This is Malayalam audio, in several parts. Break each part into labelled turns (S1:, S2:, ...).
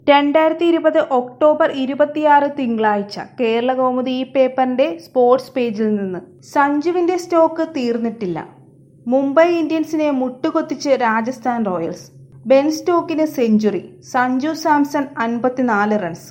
S1: രണ്ടായിരത്തി ഇരുപത് ഒക്ടോബർ ഇരുപത്തിയാറ് തിങ്കളാഴ്ച കേരള കൗമുദി ഈ പേപ്പറിന്റെ സ്പോർട്സ് പേജിൽ നിന്ന് സഞ്ജുവിന്റെ സ്റ്റോക്ക് തീർന്നിട്ടില്ല മുംബൈ ഇന്ത്യൻസിനെ മുട്ടുകൊത്തിച്ച് രാജസ്ഥാൻ റോയൽസ് ബെൻ സ്റ്റോക്കിന് സെഞ്ചുറി സഞ്ജു സാംസൺ അൻപത്തിനാല് റൺസ്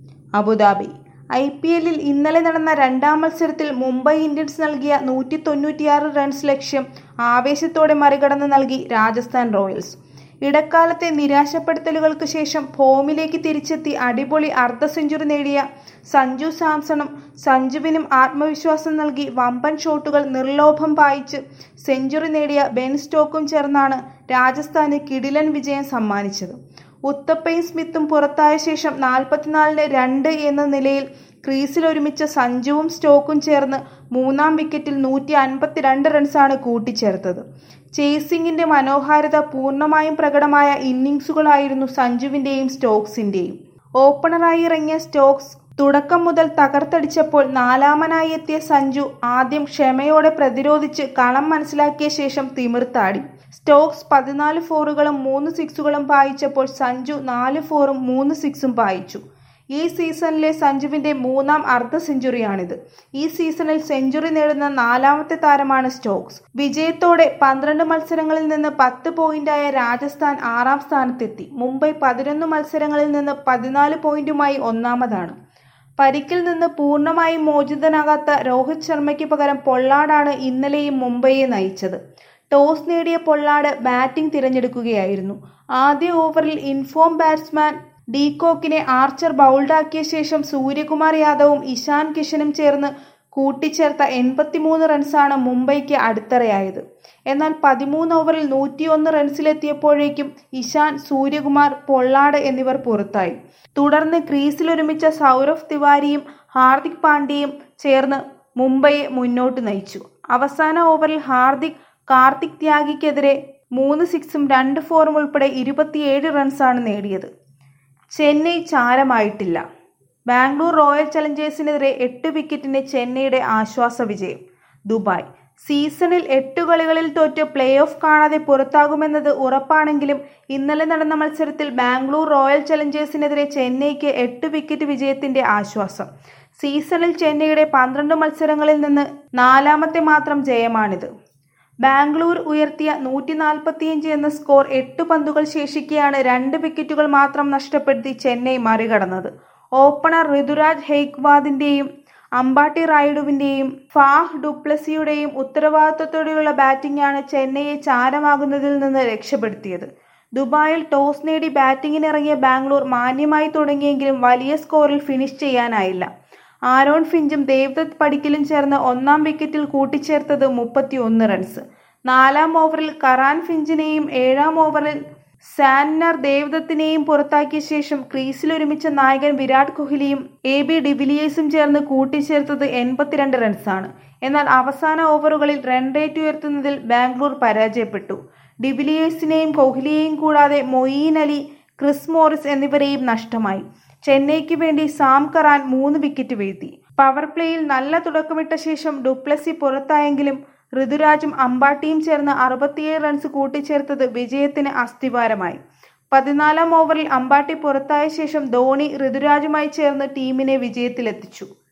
S1: അബുദാബി ഐ പി എല്ലിൽ ഇന്നലെ നടന്ന രണ്ടാം മത്സരത്തിൽ മുംബൈ ഇന്ത്യൻസ് നൽകിയ നൂറ്റി തൊണ്ണൂറ്റിയാറ് റൺസ് ലക്ഷ്യം ആവേശത്തോടെ മറികടന്ന് നൽകി രാജസ്ഥാൻ റോയൽസ് ഇടക്കാലത്തെ നിരാശപ്പെടുത്തലുകൾക്ക് ശേഷം ഫോമിലേക്ക് തിരിച്ചെത്തി അടിപൊളി അർദ്ധ സെഞ്ചുറി നേടിയ സഞ്ജു സാംസണും സഞ്ജുവിനും ആത്മവിശ്വാസം നൽകി വമ്പൻ ഷോട്ടുകൾ നിർലോഭം പായിച്ച് സെഞ്ചുറി നേടിയ ബെൻ സ്റ്റോക്കും ചേർന്നാണ് രാജസ്ഥാന് കിടിലൻ വിജയം സമ്മാനിച്ചത് ഉത്തപ്പയും സ്മിത്തും പുറത്തായ ശേഷം നാൽപ്പത്തിനാലിന് രണ്ട് എന്ന നിലയിൽ ക്രീസിൽ ഒരുമിച്ച സഞ്ജുവും സ്റ്റോക്കും ചേർന്ന് മൂന്നാം വിക്കറ്റിൽ നൂറ്റി അൻപത്തിരണ്ട് റൺസാണ് കൂട്ടിച്ചേർത്തത് ചേസിംഗിന്റെ മനോഹാരിത പൂർണ്ണമായും പ്രകടമായ ഇന്നിംഗ്സുകളായിരുന്നു സഞ്ജുവിന്റെയും സ്റ്റോക്സിന്റെയും ഓപ്പണറായി ഇറങ്ങിയ സ്റ്റോക്സ് തുടക്കം മുതൽ തകർത്തടിച്ചപ്പോൾ നാലാമനായി എത്തിയ സഞ്ജു ആദ്യം ക്ഷമയോടെ പ്രതിരോധിച്ച് കളം മനസ്സിലാക്കിയ ശേഷം തിമിർത്താടി സ്റ്റോക്സ് പതിനാല് ഫോറുകളും മൂന്ന് സിക്സുകളും പായിച്ചപ്പോൾ സഞ്ജു നാല് ഫോറും മൂന്ന് സിക്സും പായിച്ചു ഈ സീസണിലെ സഞ്ജുവിന്റെ മൂന്നാം അർദ്ധ സെഞ്ചുറിയാണിത് ഈ സീസണിൽ സെഞ്ചുറി നേടുന്ന നാലാമത്തെ താരമാണ് സ്റ്റോക്സ് വിജയത്തോടെ പന്ത്രണ്ട് മത്സരങ്ങളിൽ നിന്ന് പത്ത് പോയിന്റായ രാജസ്ഥാൻ ആറാം സ്ഥാനത്തെത്തി മുംബൈ പതിനൊന്ന് മത്സരങ്ങളിൽ നിന്ന് പതിനാല് പോയിന്റുമായി ഒന്നാമതാണ് പരിക്കിൽ നിന്ന് പൂർണ്ണമായും മോചിതനാകാത്ത രോഹിത് ശർമ്മയ്ക്ക് പകരം പൊള്ളാടാണ് ഇന്നലെയും മുംബൈയെ നയിച്ചത് ടോസ് നേടിയ പൊള്ളാട് ബാറ്റിംഗ് തിരഞ്ഞെടുക്കുകയായിരുന്നു ആദ്യ ഓവറിൽ ഇൻഫോം ബാറ്റ്സ്മാൻ ഡീകോക്കിനെ ആർച്ചർ ബൗൾഡാക്കിയ ശേഷം സൂര്യകുമാർ യാദവും ഇഷാൻ കിഷനും ചേർന്ന് കൂട്ടിച്ചേർത്ത എൺപത്തിമൂന്ന് റൺസാണ് മുംബൈക്ക് അടിത്തറയായത് എന്നാൽ പതിമൂന്ന് ഓവറിൽ നൂറ്റിയൊന്ന് റൺസിലെത്തിയപ്പോഴേക്കും ഇഷാൻ സൂര്യകുമാർ പൊള്ളാട് എന്നിവർ പുറത്തായി തുടർന്ന് ക്രീസിലൊരുമിച്ച സൗരവ് തിവാരിയും ഹാർദിക് പാണ്ഡ്യയും ചേർന്ന് മുംബൈയെ മുന്നോട്ട് നയിച്ചു അവസാന ഓവറിൽ ഹാർദിക് കാർത്തിക് ത്യാഗിക്കെതിരെ മൂന്ന് സിക്സും രണ്ട് ഫോറും ഉൾപ്പെടെ ഇരുപത്തിയേഴ് റൺസാണ് നേടിയത് ചെന്നൈ ചാരമായിട്ടില്ല ബാംഗ്ലൂർ റോയൽ ചലഞ്ചേഴ്സിനെതിരെ എട്ട് വിക്കറ്റിന് ചെന്നൈയുടെ ആശ്വാസ വിജയം ദുബായ് സീസണിൽ എട്ട് കളികളിൽ തോറ്റ് പ്ലേ ഓഫ് കാണാതെ പുറത്താകുമെന്നത് ഉറപ്പാണെങ്കിലും ഇന്നലെ നടന്ന മത്സരത്തിൽ ബാംഗ്ലൂർ റോയൽ ചലഞ്ചേഴ്സിനെതിരെ ചെന്നൈക്ക് എട്ട് വിക്കറ്റ് വിജയത്തിന്റെ ആശ്വാസം സീസണിൽ ചെന്നൈയുടെ പന്ത്രണ്ട് മത്സരങ്ങളിൽ നിന്ന് നാലാമത്തെ മാത്രം ജയമാണിത് ബാംഗ്ലൂർ ഉയർത്തിയ നൂറ്റി നാൽപ്പത്തിയഞ്ച് എന്ന സ്കോർ എട്ട് പന്തുകൾ ശേഷിക്കെയാണ് രണ്ട് വിക്കറ്റുകൾ മാത്രം നഷ്ടപ്പെടുത്തി ചെന്നൈ മറികടന്നത് ഓപ്പണർ ഋതുരാജ് ഹെയ്ക്വാദിന്റെയും അമ്പാട്ടി റായിഡുവിന്റെയും ഫാഹ് ഡുപ്ലസിയുടെയും ഉത്തരവാദിത്വത്തോടെയുള്ള ബാറ്റിംഗാണ് ചെന്നൈയെ ചാരമാകുന്നതിൽ നിന്ന് രക്ഷപ്പെടുത്തിയത് ദുബായിൽ ടോസ് നേടി ബാറ്റിംഗിനിറങ്ങിയ ബാംഗ്ലൂർ മാന്യമായി തുടങ്ങിയെങ്കിലും വലിയ സ്കോറിൽ ഫിനിഷ് ചെയ്യാനായില്ല ആരോൺ ഫിഞ്ചും ദേവ്ദത്ത് പടിക്കലും ചേർന്ന് ഒന്നാം വിക്കറ്റിൽ കൂട്ടിച്ചേർത്തത് മുപ്പത്തിയൊന്ന് റൺസ് നാലാം ഓവറിൽ കറാൻ ഫിഞ്ചിനെയും ഏഴാം ഓവറിൽ സാന്നർ ദേവദത്തിനെയും പുറത്താക്കിയ ശേഷം ക്രീസിലൊരുമിച്ച നായകൻ വിരാട് കോഹ്ലിയും എ ബി ഡിവിലിയേഴ്സും ചേർന്ന് കൂട്ടിച്ചേർത്തത് എൺപത്തിരണ്ട് റൺസാണ് എന്നാൽ അവസാന ഓവറുകളിൽ റൺ റേറ്റ് ഉയർത്തുന്നതിൽ ബാംഗ്ലൂർ പരാജയപ്പെട്ടു ഡിവിലിയേഴ്സിനെയും കോഹ്ലിയെയും കൂടാതെ മൊയ്യീൻ അലി ക്രിസ് മോറിസ് എന്നിവരെയും നഷ്ടമായി ചെന്നൈക്ക് വേണ്ടി സാം കറാൻ മൂന്ന് വിക്കറ്റ് വീഴ്ത്തി പവർ പ്ലേയിൽ നല്ല തുടക്കമിട്ട ശേഷം ഡുപ്ലസി പുറത്തായെങ്കിലും ഋതുരാജും അമ്പാട്ടിയും ചേർന്ന് അറുപത്തിയേഴ് റൺസ് കൂട്ടിച്ചേർത്തത് വിജയത്തിന് അസ്ഥിവാരമായി പതിനാലാം ഓവറിൽ അമ്പാട്ടി പുറത്തായ ശേഷം ധോണി ഋതുരാജുമായി ചേർന്ന് ടീമിനെ വിജയത്തിലെത്തിച്ചു